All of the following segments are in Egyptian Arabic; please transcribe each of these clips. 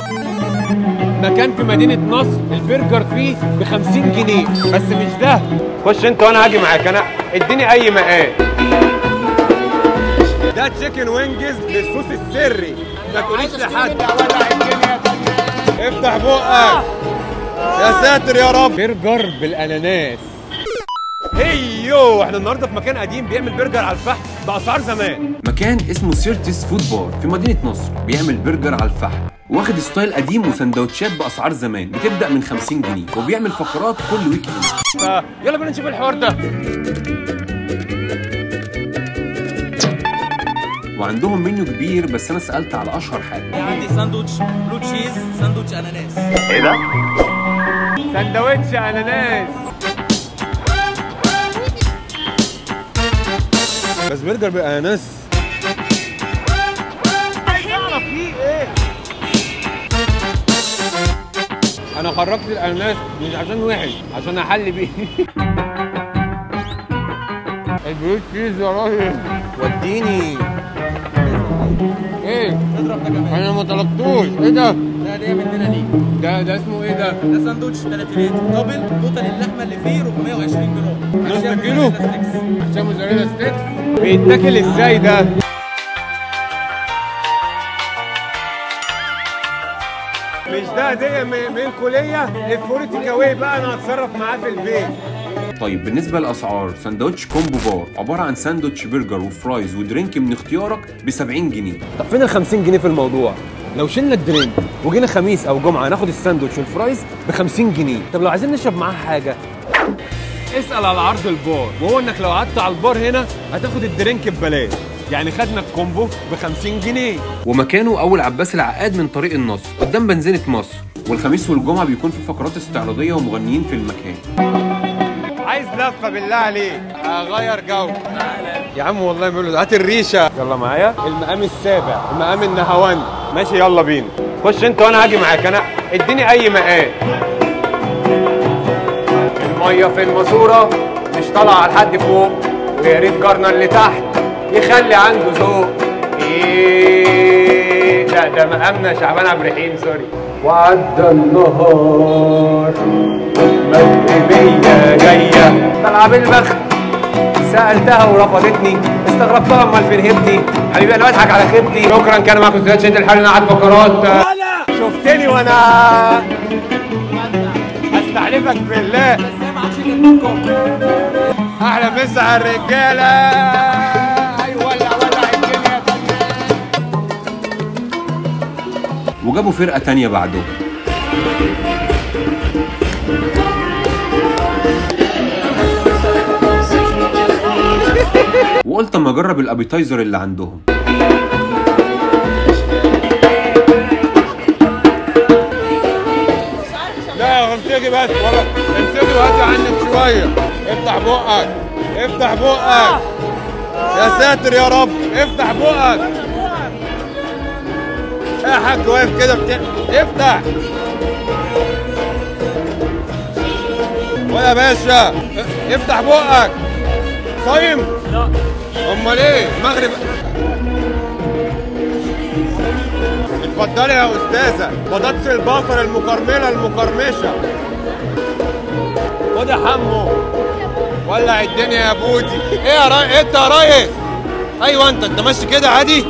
مكان في مدينة نصر البرجر فيه ب 50 جنيه بس مش ده خش انت وانا هاجي معاك انا اديني اي مقام ده تشيكن وينجز بالصوص السري ما تقوليش لحد افتح بقك يا ساتر يا رب برجر بالاناناس هيو احنا النهارده في مكان قديم بيعمل برجر على الفحم باسعار زمان مكان اسمه سيرتس فود بار في مدينة نصر بيعمل برجر على الفحم واخد ستايل قديم وسندوتشات بأسعار زمان بتبدأ من 50 جنيه وبيعمل فقرات كل ويك اند يلا بينا نشوف الحوار ده وعندهم منيو كبير بس انا سألت على اشهر حاجة عندي ساندوتش بلو تشيز ساندوتش اناناس سندوتش اناناس بس برجر بالاناناس انا خرجت الاناناس مش عشان وحش عشان احل بيه البلو تشيز يا راجل وديني ايه اضرب ده كمان انا ما طلبتوش ايه ده ده ده مننا ليك ده ده اسمه ايه ده ده ساندوتش ثلاثينات دبل توتال اللحمه اللي فيه 420 جرام نص عشان كيلو؟ موزاريلا ستيكس. عشان موزاريلا ستيكس بيتاكل ازاي ده مش ده هديه من من الكليه الفول تيك اواي بقى انا هتصرف معاه في البيت طيب بالنسبة للأسعار سندوتش كومبو بار عبارة عن ساندوتش برجر وفرايز ودرينك من اختيارك ب 70 جنيه طب فين ال 50 جنيه في الموضوع لو شلنا الدرينك وجينا خميس او جمعه ناخد الساندوتش والفرايز ب 50 جنيه طب لو عايزين نشرب معاه حاجه اسال على عرض البار وهو انك لو قعدت على البار هنا هتاخد الدرينك ببلاش يعني خدنا الكومبو ب 50 جنيه ومكانه أول عباس العقاد من طريق النصر قدام بنزينة مصر والخميس والجمعة بيكون في فقرات استعراضية ومغنيين في المكان عايز لفه بالله عليك اغير جو يا عم والله بيقول له هات الريشه يلا معايا المقام السابع المقام النهوان ماشي يلا بينا خش انت وانا هاجي معاك انا اديني اي مقام الميه في الماسوره مش طالعه لحد فوق ويا ريت جارنا اللي تحت يخلي عنده ذوق ايه لا ده مقامنا شعبان عبد الرحيم سوري وعدى النهار مغربية جاية بلعب البخت سألتها ورفضتني استغربتها امال فين هبتي حبيبي انا بضحك على خيبتي شكرا كان معاكم استاذ شد الحل انا قاعد فقرات شفتني وانا استحلفك بالله احلى مسا على الرجاله ايوه ولع ولع الدنيا وجابوا فرقة تانية بعدهم وقلت اما اجرب الابيتايزر اللي عندهم لا يا امسكي بس ولا امسكي وهاتي عنك شويه افتح بقك افتح بقك يا ساتر يا رب افتح بقك يا حاج واقف كده بت... افتح ويا باشا ا- افتح بقك صايم لا امال ايه المغرب اتفضلي يا استاذه بطاطس البصل المكرمله المكرمشه خد يا حمو ولع الدنيا يا بودي ايه يا ريس انت يا ريس ايوه انت انت ماشي كده عادي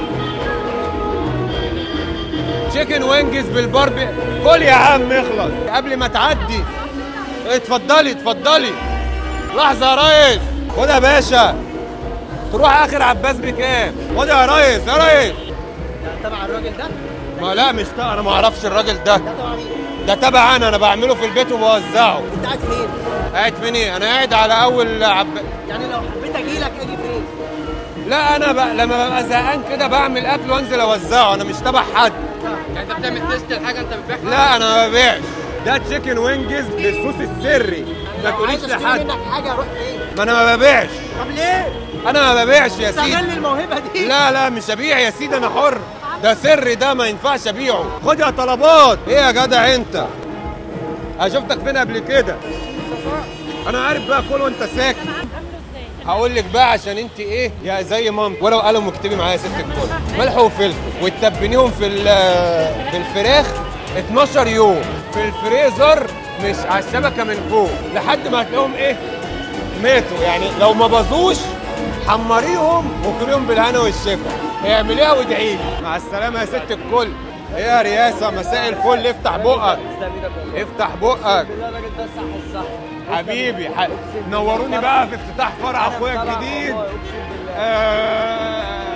تشيكن وينجز بالباربي كل يا عم اخلص قبل ما تعدي اتفضلي اتفضلي لحظه يا ريس خد يا باشا تروح اخر عباس بكام خد يا ريس يا ريس تبع الراجل ده ما لا مش ده انا ما اعرفش الراجل ده ده تبع مين؟ ده تبع انا انا بعمله في البيت وبوزعه انت قاعد فين؟ قاعد فين ايه انا قاعد على اول عب... يعني لو حبيت اجي لك اجي فين؟ لا انا بقى لما ببقى زهقان كده بعمل اكل وانزل اوزعه انا مش تبع حد يعني انت بتعمل تيست الحاجه انت بتبيعها؟ لا انا ما ببيعش ده تشيكن وينجز بالصوص السري ما تقوليش عايز اشتري لحد منك حاجه اروح فين؟ ما انا ما ببيعش طب ليه؟ انا ما ببيعش يا استغل سيدي الموهبه دي لا لا مش ابيع يا سيدي انا حر ده سري ده ما ينفعش ابيعه خد يا طلبات ايه يا جدع انت انا شفتك فين قبل كده انا عارف بقى كل وانت ساكت هقول لك بقى عشان انت ايه يا زي مامتك ورقه وقلم واكتبي معايا يا ست الكل ملح وفلفل وتتبنيهم في ال- في الفراخ 12 يوم في الفريزر مش على الشبكه من فوق لحد ما هتلاقيهم ايه ماتوا يعني لو ما باظوش حمريهم وكليهم بالهنا والشفا اعمليها وادعي لي مع السلامه يا ست الكل ايه يا رياسه مساء الفل افتح بقك افتح بقك حبيبي ح... نوروني بقى في افتتاح فرع اخويا الجديد آه...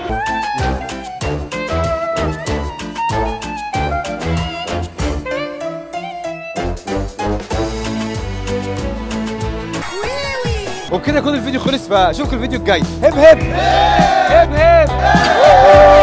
وبكده يكون الفيديو خلص فاشوفكم الفيديو الجاي هب هب هب هب